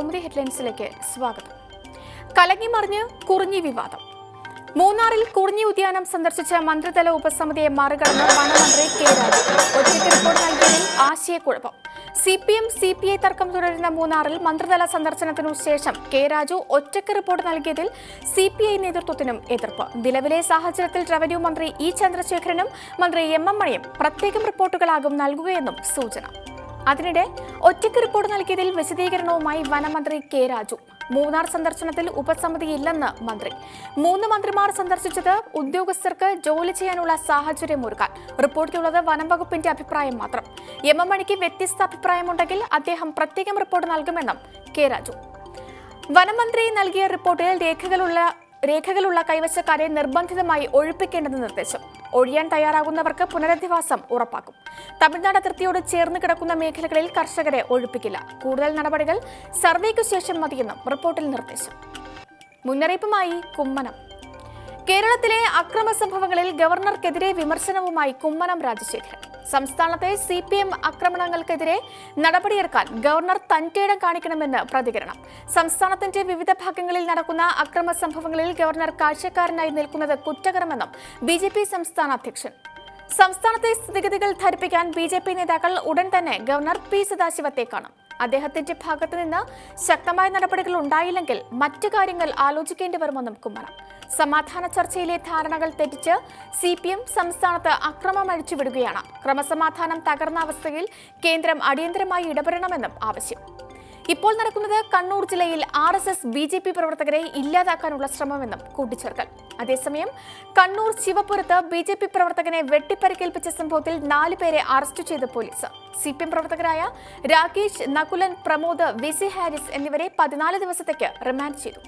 കൗമുദി ഹെഡ്ലൈൻസിലേക്ക് സ്വാഗതം കലങ്ങിമറിഞ്ഞ് കുറിഞ്ഞി വിവാദം മൂന്നാറിൽ കുറിഞ്ഞി ഉദ്യാനം സന്ദർശിച്ച മന്ത്രിതല ഉപസമിതിയെ മറികടന്ന് വനമന്ത്രി കെ രാജു ഒറ്റയ്ക്ക് റിപ്പോർട്ട് നൽകിയതിൽ ആശയക്കുഴപ്പം C P M C P I തർക്കം തുടരുന്ന മൂന്നാറിൽ മന്ത്രിതല സന്ദർശനത്തിനു ശേഷം കെ രാജു ഒറ്റയ്ക്ക് റിപ്പോർട്ട് നൽകിയതിൽ സി പി ഐ നേതൃത്വത്തിനും എതിർപ്പ് നിലവിലെ സാഹചര്യത്തിൽ റവന്യൂ മന്ത്രി ഇ ചന്ദ്രശേഖരനും മന്ത്രി എം എം മണിയും പ്രത്യേകം റിപ്പോർട്ടുകളാകും നൽകുകയെന്നും സൂചന അതിനിടെ ഒറ്റയ്ക്ക് റിപ്പോർട്ട് നൽകിയതിൽ വിശദീകരണവുമായി വനമന്ത്രി കെ രാജു മൂന്നാർ സന്ദർശനത്തിൽ ഉപസമിതിയില്ലെന്ന് മന്ത്രി മൂന്ന് മന്ത്രിമാർ സന്ദർശിച്ചത് ഉദ്യോഗസ്ഥർക്ക് ജോലി ചെയ്യാനുള്ള സാഹചര്യം ഒരുക്കാൻ റിപ്പോർട്ടിലുള്ളത് വനം വകുപ്പിന്റെ അഭിപ്രായം മാത്രം എം എം മണിക്ക് വ്യത്യസ്ത അഭിപ്രായമുണ്ടെങ്കിൽ അദ്ദേഹം പ്രത്യേകം റിപ്പോർട്ട് നൽകുമെന്നും കെ രാജു വനമന്ത്രി നൽകിയ റിപ്പോർട്ടിൽ രേഖകളുള്ള രേഖകളുള്ള കൈവശക്കാരെ നിർബന്ധിതമായി ഒഴിപ്പിക്കേണ്ടെന്ന് നിർദ്ദേശം ഒഴിയാൻ തയ്യാറാകുന്നവർക്ക് പുനരധിവാസം ഉറപ്പാക്കും തമിഴ്നാട് അതിർത്തിയോട് ചേർന്ന് കിടക്കുന്ന മേഖലകളിൽ കർഷകരെ ഒഴിപ്പിക്കില്ല കൂടുതൽ നടപടികൾ സർവേക്കു ശേഷം മതിയെന്നും റിപ്പോർട്ടിൽ നിർദ്ദേശം മുന്നറിയിപ്പുമായി കുമ്മനം കേരളത്തിലെ അക്രമ സംഭവങ്ങളിൽ ഗവർണർക്കെതിരെ വിമർശനവുമായി കുമ്മനം രാജശേഖരൻ സംസ്ഥാനത്തെ സി പി എം ആക്രമണങ്ങൾക്കെതിരെ നടപടിയെടുക്കാൻ ഗവർണർ തന്റേടം കാണിക്കണമെന്ന് പ്രതികരണം സംസ്ഥാനത്തിന്റെ വിവിധ ഭാഗങ്ങളിൽ നടക്കുന്ന അക്രമ സംഭവങ്ങളിൽ ഗവർണർ കാഴ്ചക്കാരനായി നിൽക്കുന്നത് കുറ്റകരമെന്നും ബി സംസ്ഥാന അധ്യക്ഷൻ സംസ്ഥാനത്തെ സ്ഥിതിഗതികൾ ധരിപ്പിക്കാൻ ബി ജെ പി നേതാക്കൾ ഉടൻ തന്നെ ഗവർണർ പി സദാശിവത്തെ കാണും അദ്ദേഹത്തിന്റെ ഭാഗത്തു നിന്ന് ശക്തമായ നടപടികൾ ഉണ്ടായില്ലെങ്കിൽ മറ്റു കാര്യങ്ങൾ ആലോചിക്കേണ്ടി വരുമെന്നും കുമ്മനം സമാധാന ചർച്ചയിലെ ധാരണകൾ തെറ്റിച്ച് സി പി എം സംസ്ഥാനത്ത് അക്രമം അഴിച്ചുവിടുകയാണ് ക്രമസമാധാനം തകർന്ന അവസ്ഥയിൽ കേന്ദ്രം അടിയന്തരമായി ഇടപെടണമെന്നും ആവശ്യം ഇപ്പോൾ നടക്കുന്നത് കണ്ണൂർ ജില്ലയിൽ R S S B J P പ്രവർത്തകരെ ഇല്ലാതാക്കാനുള്ള ശ്രമമെന്നും കൂട്ടിച്ചേർക്കൽ അതേസമയം കണ്ണൂർ ശിവപുരത്ത് ബി ജെ പി പ്രവർത്തകനെ വെട്ടിപ്പരിക്കേൽപ്പിച്ച സംഭവത്തിൽ നാല് പേരെ അറസ്റ്റ് ചെയ്ത പോലീസ് സി പി എം പ്രവർത്തകരായ രാകേഷ് നകുലൻ പ്രമോദ് വി സി ഹാരിസ് എന്നിവരെ പതിനാല് ദിവസത്തേക്ക് റിമാൻഡ് ചെയ്തു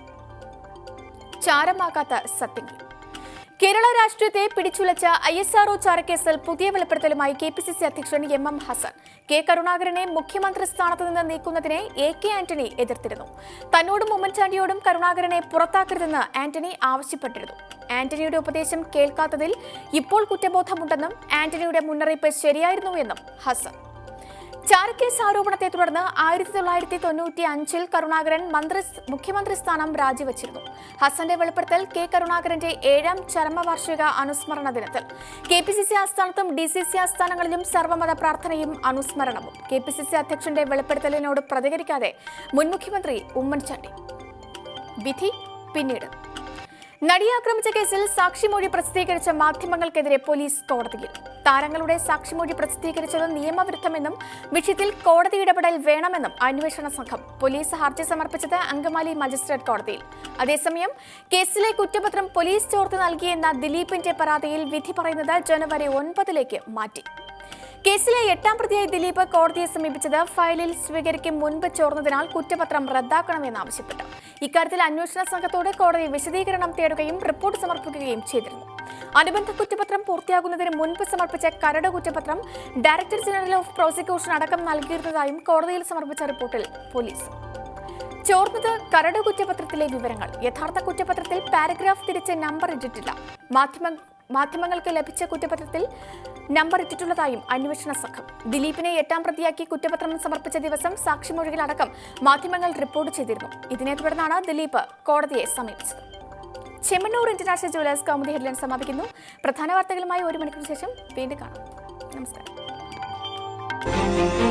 ചാരമാകാത്ത സത്യങ്ങൾ കേരള രാഷ്ട്രീയത്തെ പിടിച്ചുലച്ച ഐ എസ് ആർഒ ചാരക്കേസിൽ പുതിയ വെളിപ്പെടുത്തലുമായി കെ പി സി സി അധ്യക്ഷൻ എം എം ഹസൻ കെ കരുണാകരനെ മുഖ്യമന്ത്രി സ്ഥാനത്ത് നിന്ന് നീക്കുന്നതിനെ എ കെ ആന്റണി എതിർത്തിരുന്നു തന്നോടും ഉമ്മൻചാണ്ടിയോടും കരുണാകരനെ പുറത്താക്കരുതെന്ന് ആന്റണി ആവശ്യപ്പെട്ടിരുന്നു ആന്റണിയുടെ ഉപദേശം കേൾക്കാത്തതിൽ ഇപ്പോൾ കുറ്റബോധമുണ്ടെന്നും ആന്റണിയുടെ മുന്നറിയിപ്പ് ശരിയായിരുന്നുവെന്നും ഹസൻ ചാരക്കേസ് ആരോപണത്തെ തുടർന്ന് ആയിരത്തി തൊള്ളായിരത്തി തൊണ്ണൂറ്റി അഞ്ചിൽ കരുണാകരൻ മന്ത്രി മുഖ്യമന്ത്രി സ്ഥാനം രാജിവച്ചിരുന്നു ഹസന്റെ വെളിപ്പെടുത്തൽ കെ കരുണാകരന്റെ ഏഴാം ചരമവാർഷിക അനുസ്മരണ ദിനത്തിൽ K P C C ആസ്ഥാനത്തും D C C ആസ്ഥാനങ്ങളിലും സർവ്വമത പ്രാർത്ഥനയും അനുസ്മരണവും കെ പി സി സി അധ്യക്ഷന്റെ വെളിപ്പെടുത്തലിനോട് പ്രതികരിക്കാതെ മുൻ മുഖ്യമന്ത്രി ഉമ്മൻചാണ്ടി വിധി പിന്നീട് നടിയെ ആക്രമിച്ച കേസിൽ സാക്ഷിമൊഴി പ്രസിദ്ധീകരിച്ച മാധ്യമങ്ങൾക്കെതിരെ പോലീസ് കോടതിയിൽ താരങ്ങളുടെ സാക്ഷിമൊഴി പ്രസിദ്ധീകരിച്ചത് നിയമവിരുദ്ധമെന്നും വിഷയത്തിൽ കോടതി ഇടപെടൽ വേണമെന്നും അന്വേഷണ സംഘം പോലീസ് ഹർജി സമർപ്പിച്ചത് അങ്കമാലി മജിസ്ട്രേറ്റ് കോടതിയിൽ അതേസമയം കേസിലെ കുറ്റപത്രം പോലീസ് ചോർത്ത് നൽകിയെന്ന ദിലീപിന്റെ പരാതിയിൽ വിധി പറയുന്നത് ജനുവരി ഒൻപതിലേക്ക് മാറ്റി കേസിലെ എട്ടാം പ്രതിയായി ദിലീപ് കോടതിയെ സമീപിച്ചത് ഫയലിൽ സ്വീകരിക്കും മുൻപ് ചോർന്നതിനാൽ കുറ്റപത്രം റദ്ദാക്കണമെന്നാവശ്യപ്പെട്ടു ഇക്കാര്യത്തിൽ അന്വേഷണ സംഘത്തോട് കോടതി വിശദീകരണം തേടുകയും റിപ്പോർട്ട് സമർപ്പിക്കുകയും ചെയ്തിരുന്നു അനുബന്ധ കുറ്റപത്രം പൂർത്തിയാകുന്നതിന് മുൻപ് സമർപ്പിച്ച കരട് കുറ്റപത്രം ഡയറക്ടർ ജനറൽ ഓഫ് പ്രോസിക്യൂഷൻ അടക്കം നൽകിയിരുന്നതായും കോടതിയിൽ സമർപ്പിച്ച റിപ്പോർട്ടിൽ പോലീസ് ചോർന്നത് കരട് കുറ്റപത്രത്തിലെ വിവരങ്ങൾ യഥാർത്ഥ കുറ്റപത്രത്തിൽ പാരഗ്രാഫ് തിരിച്ച് നമ്പർ ഇട്ടിട്ടില്ല മാധ്യമ മാധ്യമങ്ങൾക്ക് ലഭിച്ച കുറ്റപത്രത്തിൽ നമ്പർ ഇട്ടിട്ടുള്ളതായും അന്വേഷണ സംഘം ദിലീപിനെ എട്ടാം പ്രതിയാക്കി കുറ്റപത്രം സമർപ്പിച്ച ദിവസം സാക്ഷിമൊഴികളടക്കം മാധ്യമങ്ങൾ റിപ്പോർട്ട് ചെയ്തിരുന്നു ഇതിനെ തുടർന്നാണ് ദിലീപ് കോടതിയെ സമീപിച്ചത് Chemmanur international jewellers Kaumudi headline സമാപിക്കുന്നു പ്രധാന വാർത്തകളുമായി ഒരു മണിക്കൂർ ശേഷം വീണ്ടും കാണാം നമസ്കാരം